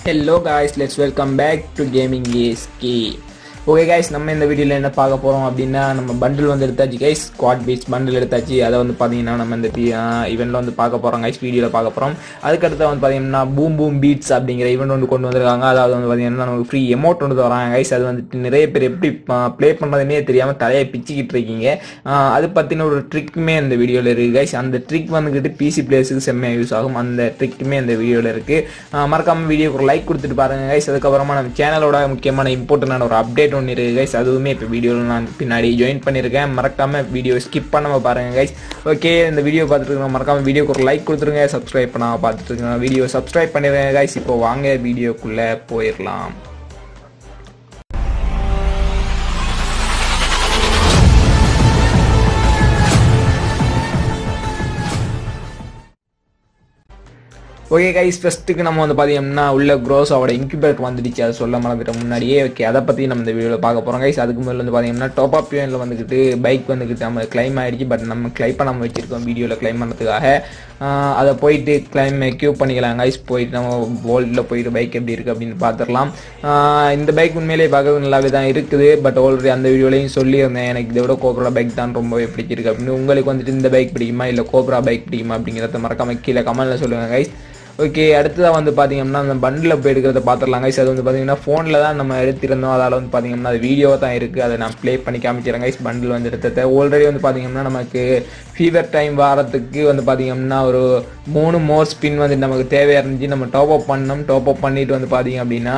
Hello guys let's welcome back to gaming ஏஸ்கே okay guys நம்ம இந்த வீடியோவில் என்ன பார்க்க போகிறோம் அப்படின்னா நம்ம பண்டில் வந்து எடுத்தாச்சு கைஸ் ஸ்குவாட் பீச் பண்டில் எடுத்தாச்சு அதை வந்து பார்த்தீங்கன்னா நம்ம இந்த இவெண்ட்டில் வந்து பார்க்க போகிறோம் கைஸ் வீடியோவில் பார்க்க போகிறோம் அதுக்கடுத்து வந்து பார்த்தீங்கன்னா பூம் பூம் பீட்ஸ் அப்படிங்கிற ஈவெண்ட் வந்து கொண்டு வந்திருக்காங்க அதாவது வந்து பார்த்தீங்கன்னா நமக்கு ஃப்ரீ எமௌண்ட் வந்து வராங்க கைஸ் அது வந்துட்டு நிறைய பேர் எப்படி ப்ளே பண்ணுறதுனே தெரியாமல் தலையை பிச்சுக்கிட்டு இருக்கீங்க ஆஹ் அது பற்றின ஒரு ட்ரிக்குமே இந்த வீடியோவில் இருக்குது கைஸ் அந்த ட்ரிக் வந்துக்கிட்டு பிசி பிளேஸுக்கு செம்மையாக யூஸ் ஆகும் அந்த ட்ரிக்குமே இந்த வீடியோவில் இருக்குது மறக்காமல் வீடியோக்கு ஒரு லைக் கொடுத்துட்டு பாருங்க கைஸ் அதுக்கப்புறமா நம்ம சேனலோட முக்கியமான இம்பார்ட்டண்டான ஒரு அப்டேட் ஒன்று இருக்குது கைஸ் அதுவுமே இப்போ வீடியோவில் நான் பின்னாடி ஜாயின் பண்ணியிருக்கேன் மறக்காமல் வீடியோ ஸ்கிப் பண்ணாமல் பாருங்கள் கைஸ் ஓகே இந்த வீடியோ பார்த்துட்டு இருக்கோம் மறக்காமல் வீடியோக்கு ஒரு லைக் கொடுத்துருங்க சப்ஸ்கிரைப் பண்ணாமல் பார்த்துட்டு இருக்கோம் வீடியோ சப்ஸ்கிரைப் பண்ணிடுங்க கைஸ் இப்போ வாங்க வீடியோக்குள்ளே போயிடலாம் ஓகே கைஸ் ஃபஸ்ட்டுக்கு நம்ம வந்து பார்த்தீங்கன்னா உள்ள க்ரோஸோட இன்குபேட்டர் வந்துடுச்சு அதை சொல்ல மறந்துட்டோம் முன்னாடியே ஓகே அதை பற்றி நம்ம இந்த வீடியோவில் பார்க்க போகிறோம் கைஸ் அதுக்கு முதல்ல வந்து பார்த்தீங்கன்னா டாப் அப் யூனில் வந்துக்கிட்டு பைக் வந்துக்கிட்டு நம்ம கிளைம் ஆகிடுச்சு பட் நம்ம கிளைம் பண்ணாமல் வச்சுருக்கோம் வீடியோவில் கிளைம் பண்ணுறதுக்காக ஆஹ் அதை போயிட்டு கிளைம் எக்யூப் பண்ணிக்கலாம் கைஸ் போயிட்டு நம்ம வேர்ல்டில் போயிட்டு பைக் எப்படி இருக்குது அப்படின்னு பார்த்துடலாம் ஆஹ் இந்த பைக் உண்மையிலேயே பார்க்கறது நல்லாவே தான் இருக்குது பட் ஆல்ரெடி அந்த வீடியோலையும் சொல்லியிருந்தேன் எனக்கு இதை விட கோப்ரா பைக் தான் ரொம்பவே பிடிச்சிருக்கு அப்படின்னு உங்களுக்கு வந்துட்டு இந்த பைக் பிடிக்குமா இல்லை கோப்ரா பைக் பிடிக்குமா அப்படிங்கிறத மறக்காம கீழே கமெண்ட்டில் சொல்லுங்கள் கைஸ் ஓகே அடுத்ததாக வந்து பார்த்தீங்கன்னா அந்த பண்டில் போய் எடுக்கிறத பார்த்துடலாம் கைஸ் அது வந்து பார்த்தீங்கன்னா ஃபோனில் தான் நம்ம எடுத்திருந்தோம் அதால் வந்து பார்த்தீங்கன்னா அது வீடியோ தான் இருக்குது அதை நான் ப்ளே பண்ணி காமிக்கிறேன் கைஸ் பண்டில் வந்து எடுத்ததை ஆல்ரெடி வந்து பார்த்தீங்கன்னா நமக்கு ஃபீவர் டைம் வாரத்துக்கு வந்து பார்த்தீங்கன்னா ஒரு மூணு மோர் ஸ்பின் வந்து நமக்கு தேவையாக இருந்துச்சு நம்ம டாப் அப் பண்ணோம் டாப் அப் பண்ணிட்டு வந்து பார்த்தீங்க அப்படின்னா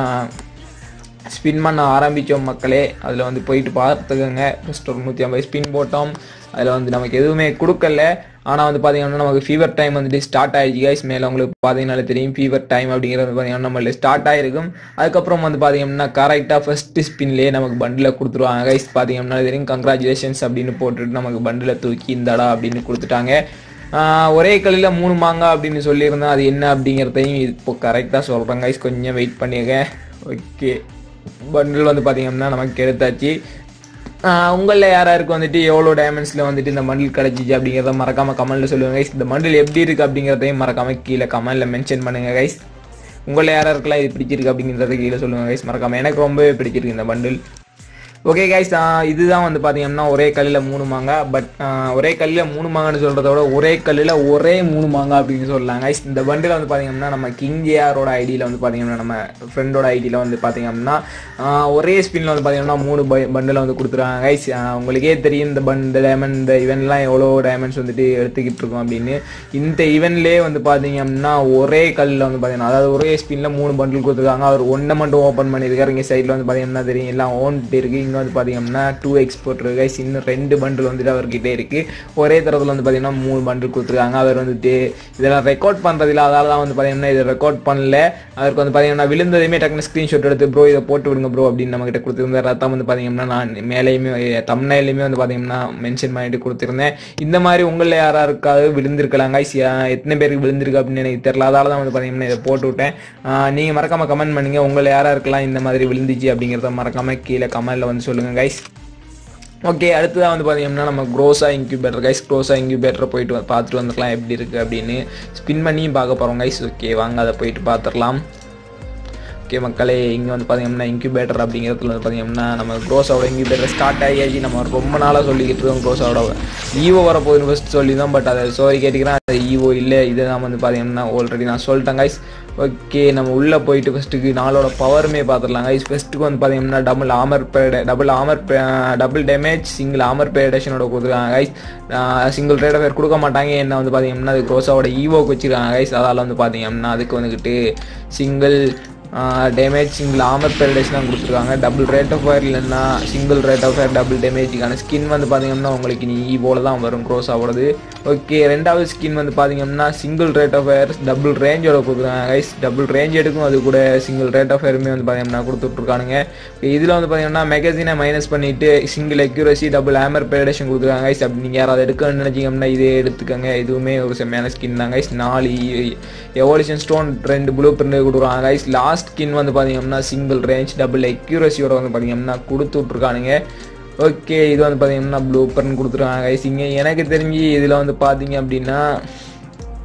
ஸ்பின் பண்ண ஆரம்பித்தோம் மக்களே அதில் வந்து போயிட்டு பார்த்துக்கோங்க ஃபஸ்ட் ஒரு நூற்றி ஐம்பது ஸ்பின் போட்டோம் அதில் வந்து நமக்கு எதுவுமே கொடுக்கல ஆனால் வந்து பார்த்தீங்கன்னா நமக்கு ஃபீவர் டைம் வந்துட்டு ஸ்டார்ட் ஆயிடுச்சு கைஸ் மேலே உங்களுக்கு பார்த்தீங்கன்னாலே தெரியும் ஃபீவர் டைம் அப்படிங்கிறது பார்த்தீங்கன்னா நம்மள ஸ்டார்ட் ஆயிருக்கும் அதுக்கப்புறம் வந்து பார்த்தீங்கன்னா கரெக்டாக ஃபஸ்ட்டு ஸ்பின்லேயே நமக்கு பண்டில் கொடுத்துருவாங்க கைஸ் பார்த்தீங்கன்னா தெரியும் கங்க்ராச்சுலேஷன்ஸ் அப்படின்னு போட்டுட்டு நமக்கு பண்டில் தூக்கி இந்தடா அப்படின்னு கொடுத்துட்டாங்க ஆஹ் ஒரே கல்லில் மூணு மாங்காய் அப்படின்னு சொல்லியிருந்தேன் அது என்ன அப்படிங்கிறதையும் இப்போ கரெக்டாக சொல்கிறேன் கைஸ் கொஞ்சம் வெயிட் பண்ணிருங்க ஓகே பண்டில் வந்து பார்த்தீங்கன்னா நமக்கு எடுத்தாச்சு உங்களில் யாராருக்கு வந்துட்டு எவ்வளோ டைமண்ட்ஸில் வந்துட்டு இந்த மண்டில் கிடச்சிச்சு அப்படிங்கிறத மறக்காமல் கமெண்ட்டில் சொல்லுங்கள் கைஸ் இந்த மண்டில் எப்படி இருக்குது அப்படிங்கிறதையும் மறக்காமல் கீழே கமெண்ட்டில் மென்ஷன் பண்ணுங்கள் கைஸ் உங்களில் யாராருக்கெல்லாம் இது பிடிச்சிருக்கு அப்படிங்கிறத கீழே சொல்லுங்கள் கைஸ் மறக்காமல் எனக்கு ரொம்பவே பிடிச்சிருக்கு இந்த பண்டில் ஓகே கைஸ் இதுதான் வந்து பார்த்தீங்கன்னா ஒரே கல்லில் மூணு மாங்காய் பட் ஒரே கல்லில் மூணு மாங்கான்னு சொல்கிறத விட ஒரே கல்லில் ஒரே மூணு மாங்காய் அப்படின்னு சொல்லலாம் கைஸ் இந்த பண்டில் வந்து பார்த்தீங்கன்னா நம்ம கிங் ஜேஆரோட ஐடியில் வந்து பார்த்தீங்கன்னா நம்ம ஃப்ரெண்டோட ஐடியில் வந்து பார்த்தீங்கன்னா ஒரே ஸ்பின்னில் வந்து பார்த்தீங்கன்னா மூணு பண்டில் வந்து கொடுத்துருவாங்க கைஸ் உங்களுக்கே தெரியும் இந்த பண்ட் டைமண்ட் இந்த இவெண்ட்லாம் எவ்வளோ டைமண்ட்ஸ் வந்துட்டு எடுத்துக்கிட்டு இருக்கோம் அப்படின்னு இந்த இவெண்ட்லேயே வந்து பார்த்தீங்கன்னா ஒரே கல்லில் வந்து பார்த்தீங்கன்னா அதாவது ஒரே ஸ்பின்னில் மூணு பண்டில் கொடுத்துருக்காங்க அவர் ஒன்றை மட்டும் ஓப்பன் பண்ணியிருக்காரு இங்கே சைடில் வந்து பார்த்தீங்கன்னா தெரியும் எல்லாம் ஓன்ட்டு இருக்குது இங்கே வந்து பார்த்தீங்கன்னா டூ எக்ஸ்போர்ட் கைஸ் இன்னும் ரெண்டு பண்டில் வந்துட்டு அவர்கிட்ட இருக்குது ஒரே தரத்தில் வந்து பார்த்தீங்கன்னா மூணு பண்டில் கொடுத்துருக்காங்க அவர் வந்துட்டு இதெல்லாம் ரெக்கார்ட் பண்ணுறதில்ல அதால தான் வந்து பார்த்தீங்கன்னா இதை ரெக்கார்ட் பண்ணல அவருக்கு வந்து பார்த்தீங்கன்னா விழுந்ததுமே டக்குனு ஸ்க்ரீன்ஷாட் எடுத்து ப்ரோ இதை போட்டு விடுங்க ப்ரோ அப்படின்னு நம்மகிட்ட கொடுத்துருந்தார் அதான் வந்து பார்த்தீங்கன்னா நான் மேலேயுமே தமிழ்நாயிலையுமே வந்து பார்த்தீங்கன்னா மென்ஷன் பண்ணிட்டு கொடுத்துருந்தேன் இந்த மாதிரி உங்களில் யாராக இருக்காது விழுந்திருக்கலாம் கைஸ் எத்தனை பேருக்கு விழுந்திருக்கு அப்படின்னு எனக்கு தெரியல அதால தான் வந்து பார்த்தீங்கன்னா இதை போட்டு விட்டேன் நீங்கள் மறக்காமல் கமெண்ட் பண்ணுங்க உங்களை யாராக இருக்கலாம் இந்த மாதிரி விழுந்துச்சு அப்படிங்கிறத மறக்காமல் கீழே கமெண்ட்டில் வந்து சொல்லுங்கள் கைஸ் ஓகே அடுத்ததாக வந்து பார்த்தீங்கன்னா நம்ம க்ரோஸா இன்க்யூபேட்டர் கைஸ் க்ரோஸா இன்க்யூபேட்டரை போயிட்டு வந்து பார்த்துட்டு வந்துக்கலாம் எப்படி இருக்குது அப்படின்னு ஸ்பின் பண்ணியும் பார்க்க போகிறோம் கைஸ் ஓகே வாங்க அதை போயிட்டு பார்த்துடலாம் ஓகே மக்களே இங்கே வந்து பார்த்தீங்கன்னா இன்க்யூபேட்டர் அப்படிங்கிறதுல வந்து பார்த்தீங்கன்னா நம்ம க்ரோஸோட இன்க்யூபேட்டர் ஸ்டார்ட் ஆகியாச்சு நம்ம ரொம்ப நாளாக சொல்லிக்கிட்டு இருக்கோம் க்ரோஸோட ஈவோ வரப்போகுதுன்னு ஃபஸ்ட் சொல்லி தான் பட் அதை சோரி கேட்டுக்கிறேன் அது ஈவோ இல்லை இதை தான் வந்து பார்த்தீங்கன்னா ஆல்ரெடி நான் சொல்லிட்டேன் கைஸ் ஓகே நம்ம உள்ளே போயிட்டு ஃபஸ்ட்டுக்கு நாளோட பவருமே பார்த்துடலாம் கைஸ் ஃபஸ்ட்டுக்கு வந்து பார்த்தீங்கன்னா double armour double armour double damage single armour பேடேஷனோட கொடுத்துருக்காங்க கைஸ் சிங்கிள் ரேட் பேர் கொடுக்க மாட்டாங்க என்ன வந்து பார்த்தீங்கன்னா அது க்ரோஸோட ஈவோக்கு வச்சுருக்காங்க கைஸ் அதால் வந்து பார்த்தீங்கன்னா அதுக்கு வந்துக்கிட்டு single damage single armour penetration தான் கொடுத்துருக்காங்க டபுள் ரேட் ஆஃப் ஃபயர் இல்லைன்னா single rate of fire double டேமேஜுக்கான ஸ்கின் வந்து பார்த்தீங்கன்னா உங்களுக்கு நீ ஈவோல தான் வரும் க்ரோஸ் ஆகிறது ஓகே ரெண்டாவது ஸ்கின் வந்து பார்த்தீங்கன்னா single rate of fire double ரேஞ்சோட கொடுத்துருக்காங்க கைஸ் டபுள் ரேஞ்ச் எடுக்கும் அது கூட சிங்கிள் ரேட் ஆஃப் ஃபயருமே வந்து பார்த்தீங்கன்னா கொடுத்துட்ருக்கானுங்க இதில் வந்து பார்த்தீங்கன்னா மேகசினை மைனஸ் பண்ணிவிட்டு single accuracy double armour penetration கொடுத்துருக்காங்க கைஸ் அப்படி நீங்கள் யாராவது எடுக்கணும்னு நினச்சிங்கன்னா இதே எடுத்துக்கோங்க இதுவுமே ஒரு செம்மையான ஸ்கின் தான் கைஸ் நாலு எவல்யூஷன் ஸ்டோன் ரெண்டு ப்ளூ பிரிண்ட் கொடுக்குறாங்க கைஸ் லாஸ்ட் ஸ்கின் வந்து பார்த்தீங்கன்னா சிங்கிள் ரேஞ்ச் டபுள் அக்யூரஸியோட வந்து பார்த்தீங்கன்னா கொடுத்து விட்ருக்கானுங்க ஓகே இது வந்து பார்த்தீங்கன்னா ப்ளூ பிரிண்ட் கொடுத்துருக்காங்க கைஸ் இங்கே எனக்கு தெரிஞ்சு இதில் வந்து பார்த்தீங்க அப்படின்னா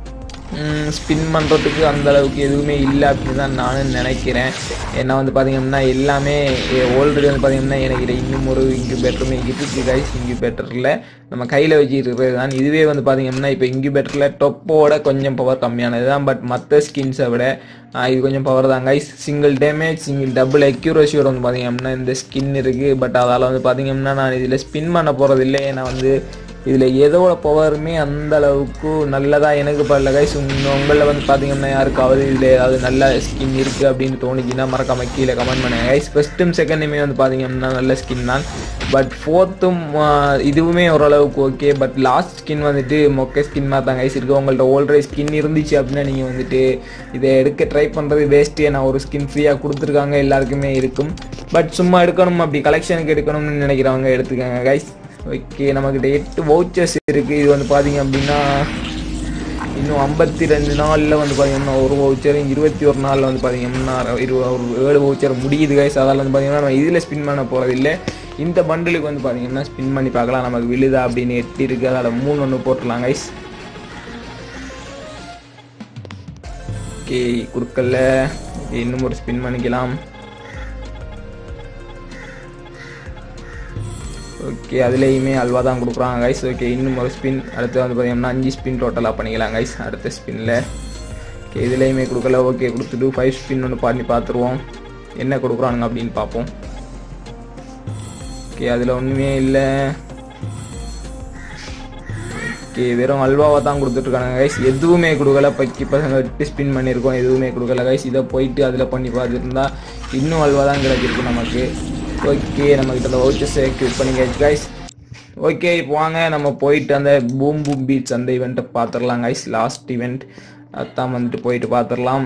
ஸ்பின் பண்ணுறதுக்கு அந்த அளவுக்கு எதுவுமே இல்லை அப்படின்னு தான் நானும் நினைக்கிறேன் ஏன்னா வந்து பார்த்தீங்கன்னா எல்லாமே ஆல்ரெடி வந்து பார்த்தீங்கன்னா எனக்கு இதுல இன்னும் ஒரு இன்குபேட்டருமே இருக்குது கைஸ் இன்குபேட்டரில் நம்ம கையில் வச்சுட்டு இருக்கிறது தான் இதுவே வந்து பார்த்தீங்கன்னா இப்போ இன்குபேட்டரில் டொப்போட கொஞ்சம் பவர் கம்மியானது தான் பட் மற்ற ஸ்கின்ஸை விட ஆஹ் இது கொஞ்சம் பவர் தான் guys single damage single double அக்யூரஸியோட வந்து பார்த்தீங்கன்னா இந்த ஸ்கின் இருக்குது பட் அதால் வந்து பார்த்தீங்கன்னா நான் இதில் ஸ்பின் பண்ண போகிறது இல்லை ஏன்னா வந்து இதில் எதோட பவருமே அந்த அளவுக்கு நல்லதாக எனக்கு படல கைஸ் உங்களில் வந்து பார்த்தீங்கன்னா யாருக்காவது இதில் ஏதாவது நல்ல ஸ்கின் இருக்குது அப்படின்னு தோணுச்சுன்னா மறக்காம கீழே கமெண்ட் பண்ணுங்க கைஸ் ஃபஸ்ட்டும் செகண்டுமே வந்து பார்த்தீங்கன்னா நல்ல ஸ்கின் தான் பட் ஃபோர்த்தும் இதுவுமே ஓரளவுக்கு ஓகே பட் லாஸ்ட் ஸ்கின் வந்துட்டு மொக்க ஸ்கின் மாதிரி தான் கைஸ் இருக்குது உங்கள்ட்ட ஆல்ரெடி ஸ்கின் இருந்துச்சு அப்படின்னா நீங்கள் வந்துட்டு இதை எடுக்க ட்ரை பண்ணுறது வேஸ்ட்டு நான் ஒரு ஸ்கின் ஃப்ரீயாக கொடுத்துருக்காங்க எல்லாருக்குமே இருக்கும் பட் சும்மா எடுக்கணும் அப்படி கலெக்ஷனுக்கு எடுக்கணும்னு நினைக்கிறவங்க எடுத்துக்கோங்க கைஸ் ஓகே நம்மக்கிட்ட எட்டு வவுச்சர்ஸ் இருக்குது இது வந்து பார்த்தீங்க அப்படின்னா இன்னும் ஐம்பத்தி ரெண்டு நாளில் வந்து பார்த்தீங்கன்னா ஒரு வவுச்சரும் இருபத்தி ஒரு நாளில் வந்து பார்த்தீங்கன்னா இரு ஒரு ஏழு வவுச்சர் முடியுது கைஸ் அதால் வந்து பார்த்தீங்கன்னா நம்ம இதில் ஸ்பின் பண்ண போகிறது இல்லை இந்த பண்டிலுக்கு வந்து பார்த்தீங்கன்னா ஸ்பின் பண்ணி பார்க்கலாம் நமக்கு விழுதா அப்படின்னு எட்டு இருக்குது அதில் மூணு ஒன்று போட்டுடலாம் கைஸ் ஓகே குறுக்கல்ல இன்னும் ஒரு ஸ்பின் பண்ணிக்கலாம் ஓகே அதுலேயுமே அல்வா தான் கொடுக்குறாங்க கைஸ் ஓகே இன்னும் ஒரு ஸ்பின் அடுத்து வந்து பார்த்தீங்கன்னா அஞ்சு ஸ்பின் டோட்டலாக பண்ணிக்கலாம் கைஸ் அடுத்த ஸ்பின்னில் ஓகே இதுலேயுமே கொடுக்கல ஓகே கொடுத்துட்டு ஃபைவ் ஸ்பின் ஒன்று பண்ணி பார்த்துருவோம் என்ன கொடுக்குறானுங்க அப்படின்னு பார்ப்போம் ஓகே அதில் ஒன்றுமே இல்லை ஓகே வெறும் அல்வாவை தான் கொடுத்துட்ருக்கானுங்க கைஸ் எதுவுமே கொடுக்கல பக்கி பசங்க விட்டு ஸ்பின் பண்ணியிருக்கோம் எதுவுமே கொடுக்கல கைஸ் இதை போயிட்டு அதில் பண்ணி பார்த்துருந்தா இன்னும் அல்வா தான் கிடைச்சிருக்கு நமக்கு ஓகே நம்மக்கிட்ட அந்த வவுச்சர்ஸை கிளிக் பண்ணிக்காச்சு கைஸ் ஓகே இப்போ வாங்க நம்ம போயிட்டு அந்த பூம் பூம் பீச் அந்த இவெண்ட்டை பார்த்துடலாம் கைஸ் லாஸ்ட் இவெண்ட் அதான் வந்துட்டு போயிட்டு பார்த்துடலாம்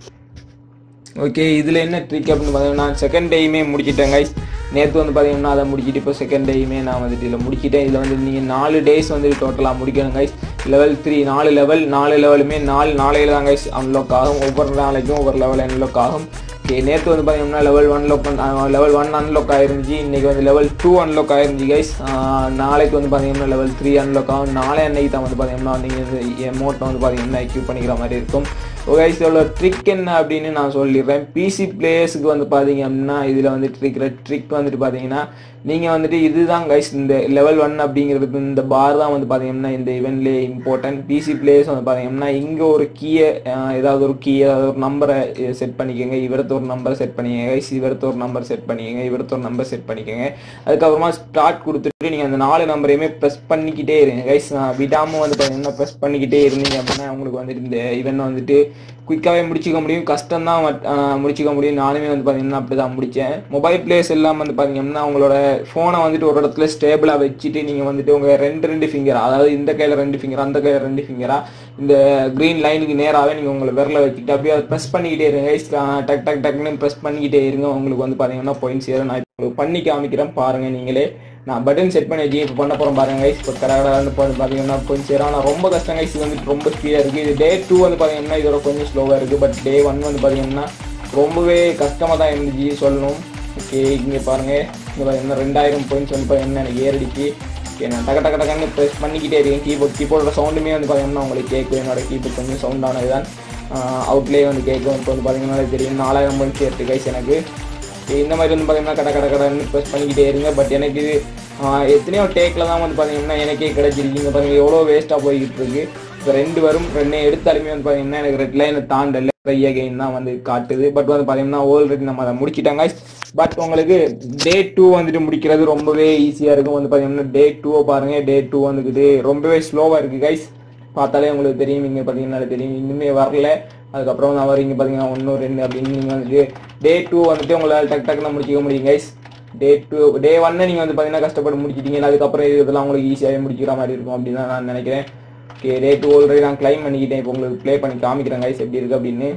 ஓகே இதில் என்ன ட்ரிக் அப்படின்னு பார்த்தீங்கன்னா செகண்ட் டேயுமே முடிச்சிட்டேன் கைஸ் நேற்று வந்து பார்த்தீங்கன்னா அதை முடிச்சிட்டு இப்போ செகண்ட் டேயுமே நான் வந்துட்டு இதில் முடிச்சிட்டேன் இதில் வந்து நீங்கள் நாலு டேஸ் வந்து டோட்டலாக முடிக்கணும் கைஸ் லெவல் த்ரீ நாலு லெவல் நாலு லெவலுமே நாலு நாளையில் தான் கைஸ் அன்லாக் ஆகும் ஒவ்வொரு நாளைக்கும் ஒவ்வொரு லெவல் அன்லாக் ஆகும் ஓகே நேற்று வந்து பார்த்தீங்கன்னா level one lock level one unlock ஆயிருந்துச்சு இன்றைக்கி வந்து லெவல் டூ அன்லாக் ஆயிருந்துச்சு கைஸ் நாளைக்கு வந்து பார்த்தீங்கன்னா லெவல் த்ரீ அன்லாக் ஆகும் நாளை அன்னைக்கு தான் வந்து பார்த்தீங்கன்னா நீங்கள் எமௌண்ட்டை வந்து பார்த்தீங்கன்னா எக்யூப் பண்ணிக்கிற மாதிரி இருக்கும் கைஸ் இதோட ட்ரிக் என்ன அப்படின்னு நான் சொல்லிடுறேன் பிசி பிளேயர்ஸுக்கு வந்து பார்த்தீங்க அப்படின்னா இதில் வந்துட்டு இருக்கிற ட்ரிக் வந்துட்டு பார்த்தீங்கன்னா நீங்கள் வந்துட்டு இதுதான் கைஸ் இந்த லெவல் ஒன் அப்படிங்கிறது இந்த பார் தான் வந்து பார்த்தீங்கன்னா இந்த இவெண்ட்லேயே இம்பார்ட்டன்ட் பிசி பிளேயர்ஸ் வந்து பார்த்தீங்கன்னா இங்கே ஒரு கீயை ஏதாவது ஒரு கீ ஏதாவது ஒரு நம்பரை செட் பண்ணிக்கோங்க இவரத்து ஒரு நம்பர் செட் பண்ணிக்கோங்க கைஸ் இவரத்து ஒரு நம்பர் செட் பண்ணிக்கோங்க இவரத்து ஒரு நம்பர் செட் பண்ணிக்கோங்க அதுக்கப்புறமா ஸ்டார்ட் கொடுத்துட்டு நீங்கள் அந்த நாலு நம்பரையுமே ப்ரெஸ் பண்ணிக்கிட்டே இருங்க கைஸ் விடாமல் வந்து பார்த்தீங்கன்னா ப்ரெஸ் பண்ணிக்கிட்டே இருந்தீங்க அப்படின்னா உங்களுக்கு வந்துட்டு இந்த இவெண்ட் வந்துட்டு குயிக்காகவே முடிச்சிக்க முடியும் கஷ்டம் தான் முடிச்சிக்க முடியும் நானுமே வந்து பார்த்தீங்கன்னா அப்படி தான் முடித்தேன் மொபைல் பிளேஸ் எல்லாம் வந்து பார்த்தீங்கன்னா உங்களோட ஃபோனை வந்துட்டு ஒரு இடத்துல ஸ்டேபிளாக வச்சுட்டு நீங்கள் வந்துட்டு உங்கள் ரெண்டு ரெண்டு ஃபிங்கர் அதாவது இந்த கையில் ரெண்டு ஃபிங்கர் அந்த கையில் ரெண்டு ஃபிங்கராக இந்த க்ரீன் லைனுக்கு நேராகவே நீங்கள் உங்களை விரல வச்சுக்கிட்டு அப்படியே அதை ப்ரெஸ் பண்ணிக்கிட்டே இருங்க guys. ஆஹ் டக் டக் டக்னு ப்ரெஸ் பண்ணிக்கிட்டே இருங்க உங்களுக்கு வந்து பார்த்தீங்கன்னா பாயிண்ட்ஸ் ஏறும் நான் இப்போ உங்களுக்கு பண்ணி காமிக்கிறேன் பாருங்கள் நீங்களே நான் பட்டன் செட் பண்ணி வச்சு இப்போ பண்ண போகிறேன் பாருங்க கைஸ் இப்போ கடகடான்னு போய் பார்த்தீங்கன்னா கொஞ்சம் சேரும் ஆனால் ரொம்ப கஷ்டம் கைஸ் இது வந்துட்டு ரொம்ப ஸ்பீடாக இருக்குது இது டே டூ வந்து பார்த்தீங்கன்னா இதோட கொஞ்சம் ஸ்லோவாக இருக்குது பட் டே ஒன் வந்து பார்த்தீங்கன்னா ரொம்பவே கஷ்டமாக தான் இருந்துச்சு சொல்லணும் ஓகே இங்கே பாருங்கள் இங்கே பார்த்தீங்கன்னா ரெண்டாயிரம் பாயிண்ட்ஸ் வந்து பார்த்தீங்கன்னா எனக்கு ஏறிடுச்சு ஓகே நான் டக டக டக்குன்னு ப்ரெஸ் பண்ணிக்கிட்டே இருக்கேன் கீபோர்ட் கீபோர்டோட சவுண்டுமே வந்து பார்த்தீங்கன்னா உங்களுக்கு கேட்கும் என்னோட கீபோர்ட் கொஞ்சம் சவுண்டானது தான் அவுட்லேயே வந்து கேட்கும் இப்போ வந்து பார்த்தீங்கன்னா தெரியும் நாலாயிரம் பாயிண்ட்ஸ் ஏற்று கைஸ் எனக்கு இந்த மாதிரி வந்து பார்த்தீங்கன்னா கடை கடை கடைன்னு ப்ரெஸ் பண்ணிக்கிட்டே இருங்க பட் எனக்கு இது ஆஹ், எத்தனையோ டேக்கில் தான் வந்து பார்த்தீங்கன்னா எனக்கே கிடைச்சிருக்கீங்க பாருங்க எவ்வளோ வேஸ்ட்டாக போய்கிட்டு இருக்கு இப்போ ரெண்டு வரும் ரெண்டே எடுத்தாலுமே வந்து பார்த்தீங்கன்னா எனக்கு ரெட் லைனை தாண்டல ரைய கெயின் தான் வந்து காட்டுது பட் வந்து பார்த்தீங்கன்னா ஆல்ரெடி நம்ம அதை முடிச்சிட்டாங்க பட் உங்களுக்கு டே டூ வந்துட்டு முடிக்கிறது ரொம்பவே ஈஸியாக இருக்கும் வந்து பார்த்தீங்கன்னா டே டூவை பாருங்க டே டூ வந்துக்கிட்டு ரொம்பவே ஸ்லோவாக இருக்குது கைஸ் பார்த்தாலே உங்களுக்கு தெரியும் இங்கே பார்த்தீங்கன்னா தெரியும் இன்னுமே வரல அதுக்கப்புறம் நான் வரீங்க பார்த்தீங்கன்னா ஒன்று ரெண்டு அப்படின்னு நீங்கள் வந்துட்டு டே டூ வந்துட்டு உங்களால் டக் டக்குன்னு முடிச்சிக்க முடியும் கைஸ் டே டூ டே ஒன்னை நீங்கள் வந்து பார்த்தீங்கன்னா கஷ்டப்பட்டு முடிச்சிட்டீங்க அதுக்கப்புறம் இது இதெல்லாம் உங்களுக்கு ஈஸியாகவே முடிக்கிற மாதிரி இருக்கும் அப்படின்னு தான் நான் நினைக்கிறேன் ஓகே டே டூ ஆல்ரெடி நான் கிளைம் பண்ணிக்கிட்டேன் இப்போ உங்களுக்கு ப்ளே பண்ணி காமிக்கிறேன் கைஸ் எப்படி இருக்குது அப்படின்னு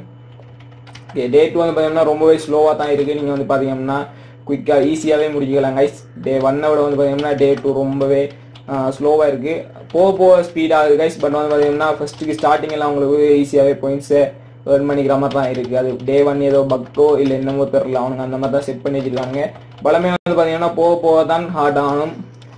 ஓகே டே டூ வந்து பார்த்தீங்கன்னா ரொம்பவே ஸ்லோவாக தான் இருக்குது நீங்கள் வந்து பார்த்தீங்கன்னா குயிக்காக ஈஸியாகவே முடிக்கலாம் கைஸ் டே ஒன்னை விட வந்து பார்த்தீங்கன்னா டே டூ ரொம்பவே ஸ்லோவாக இருக்குது போக போக ஸ்பீட் ஆகுது கைஸ் பட் வந்து பார்த்தீங்கன்னா ஃபஸ்ட்டுக்கு ஸ்டார்டிங் எல்லாம் உங்களுக்கு ஈஸியாகவே பாயிண்ட்ஸை ஏர்ன் பண்ணிக்கிற மாதிரி தான் இருக்குது அது டே ஒன் ஏதோ பக்கோ இல்லை என்னமோ தெரில அவனுங்க அந்த மாதிரி தான் செட் பண்ணி வச்சிருக்காங்க பலமே வந்து பார்த்தீங்கன்னா போக போக தான் ஹார்ட் ஆகணும்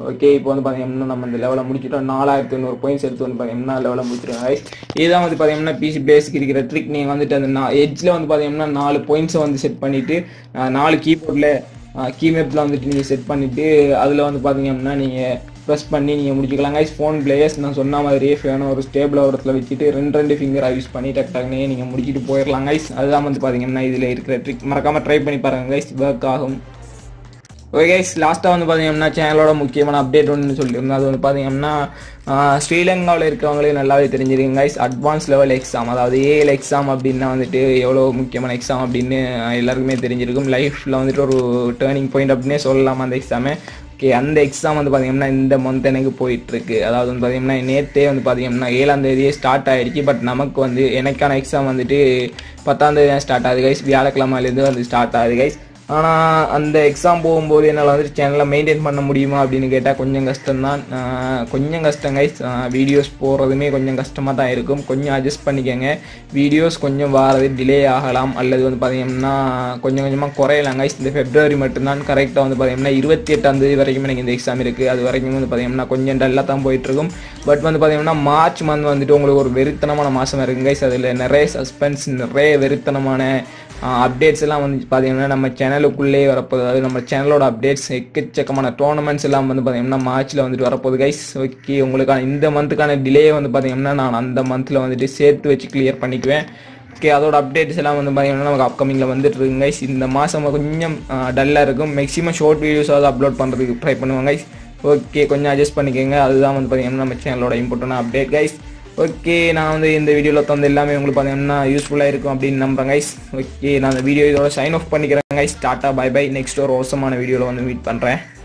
ஓகே இப்போ வந்து பார்த்தீங்கன்னா நம்ம இந்த லெவலை முடிச்சிட்டோம் நாலாயிரத்தி ஐநூறு பாயிண்ட்ஸ் எடுத்து வந்து பார்த்தீங்கன்னா லெவலை முடிச்சிருக்கோம் guys. இதுதான் வந்து பார்த்தீங்கன்னா பிசி பேஸ்க்கு இருக்கிற ட்ரிக் நீங்கள் வந்துட்டு அந்த எட்ஜில் வந்து பார்த்தீங்கன்னா நாலு பாயிண்ட்ஸை வந்து செட் பண்ணிட்டு அஹ், நாலு கீபோர்டில் கீமேப்பில் வந்துட்டு நீங்கள் செட் பண்ணிவிட்டு அதில் வந்து பார்த்தீங்கன்னா நீங்கள் ப்ரெஸ் பண்ணி நீங்கள் முடிச்சுக்கலாம் கைஸ் ஃபோன் பிளேயர்ஸ் நான் சொன்ன மாதிரியே ஃபேனை ஒரு ஸ்டேபிள் இடத்துல வச்சுட்டு ரெண்டு ரெண்டு ஃபிங்கரை யூஸ் பண்ணி டக் டக்குனே நீங்கள் முடிச்சுட்டு போயிடலாம் கைஸ் அதுதான் வந்து பார்த்தீங்கன்னா இதில் இருக்கிற ட்ரிக் மறக்காமல் ட்ரை பண்ணி பாருங்க கைஸ் ஒர்க் ஆகும் ஓகே கைஸ் லாஸ்ட்டாக வந்து பார்த்தீங்கன்னா சேனலோட முக்கியமான அப்டேட் ஒன்று சொல்லியிருந்தோம் அது வந்து பார்த்தீங்கன்னா ஸ்ரீலங்காவில் இருக்கிறவங்களே நல்லாவே தெரிஞ்சிருக்கீங்க கைஸ் அட்வான்ஸ் லெவல் எக்ஸாம் அதாவது ஏஎல் எக்ஸாம் அப்படின்னா வந்துட்டு எவ்வளோ முக்கியமான எக்ஸாம் அப்படின்னு எல்லாருக்குமே தெரிஞ்சிருக்கும் லைஃப்பில் வந்துட்டு ஒரு டேர்னிங் பாயிண்ட் அப்படின்னே சொல்லலாம் அந்த எக்ஸாமே ஓகே அந்த எக்ஸாம் வந்து பார்த்தீங்கன்னா இந்த மந்த் எனக்கு போயிட்டு இருக்கு அதாவது வந்து பார்த்தீங்கன்னா நேற்றே வந்து பார்த்தீங்கன்னா ஏழாம் தேதியே ஸ்டார்ட் ஆயிடுச்சு பட் நமக்கு வந்து எனக்கான எக்ஸாம் வந்துட்டு பத்தாம் தேதி தான் ஸ்டார்ட் ஆகுது கைஸ் வியாழக்கிழமையிலேருந்து வந்து ஸ்டார்ட் ஆகுது கைஸ் ஆனால் அந்த எக்ஸாம் போகும்போது என்னால் வந்துட்டு சேனலை மெயின்டைன் பண்ண முடியுமா அப்படின்னு கேட்டால் கொஞ்சம் கஷ்டம்தான் ஆஹ் கொஞ்சம் கஷ்டம் கைஸ் வீடியோஸ் போடுறதுமே கொஞ்சம் கஷ்டமாக தான் இருக்கும் கொஞ்சம் அட்ஜஸ்ட் பண்ணிக்கோங்க வீடியோஸ் கொஞ்சம் வாரது டிலே ஆகலாம் அல்லது வந்து பார்த்தீங்கன்னா கொஞ்சம் கொஞ்சமாக குறையலாம் கைஸ் இந்த ஃபெப்ரவரி மட்டும்தான் கரெக்டாக வந்து பார்த்தீங்கன்னா இருபத்தி எட்டாம் தேதி வரைக்கும் எனக்கு இந்த எக்ஸாம் இருக்குது அது வரைக்கும் வந்து பார்த்தீங்கன்னா கொஞ்சம் டல்லாக தான் போயிட்டுருக்கும் பட் வந்து பார்த்தீங்கன்னா மார்ச் மந்த் வந்துட்டு உங்களுக்கு ஒரு வெறித்தனமான மாதம் இருக்குங்க கைஸ் அதில் நிறைய சஸ்பென்ஸ் நிறைய வெறித்தனமான அப்டேட்ஸ் எல்லாம் வந்து பார்த்தீங்கன்னா நம்ம சேனலுக்குள்ளே வரப்போகுது அதாவது நம்ம சேனலோட அப்டேட்ஸ் எக்கச்சக்கமான டோர்னமெண்ட்ஸ் எல்லாம் வந்து பார்த்தீங்கன்னா மார்ச்சில் வந்துட்டு வரப்போகுது கைஸ் ஓகே உங்களுக்கான இந்த மந்த்துக்கான டிலே வந்து பார்த்தீங்கன்னா நான் அந்த மந்தில் வந்துட்டு சேர்த்து வச்சு கிளியர் பண்ணிக்குவேன் ஓகே அதோட அப்டேட்ஸ் எல்லாம் வந்து பார்த்தீங்கன்னா நமக்கு அப்கமிங்கில் வந்துட்டு இருக்குங்க guys. இந்த மாதம் கொஞ்சம் டல்லாக இருக்கும் மேக்ஸிமம் ஷார்ட் வீடியோஸாவது அப்லோட் பண்ணுறதுக்கு ட்ரை பண்ணுவாங்க guys. ஓகே கொஞ்சம் அட்ஜஸ்ட் பண்ணிக்கோங்க அதுதான் வந்து பார்த்தீங்கன்னா நம்ம சேனலோட இம்பார்ட்டன்ட் அப்டேட் கைஸ் ஓகே நான் வந்து இந்த வீடியோவில் தந்து எல்லாமே உங்களுக்கு பார்த்தீங்கன்னா யூஸ்ஃபுல்லாக இருக்கும் அப்படின்னு நம்புறேன் கைஸ் ஓகே நான் அந்த வீடியோ இதோட சைன் ஆஃப் பண்ணிக்கிறேன் கைஸ் டாட்டா பை பை நெக்ஸ்ட் ஒரு அவசரமான வீடியோவில் வந்து மீட் பண்ணுறேன்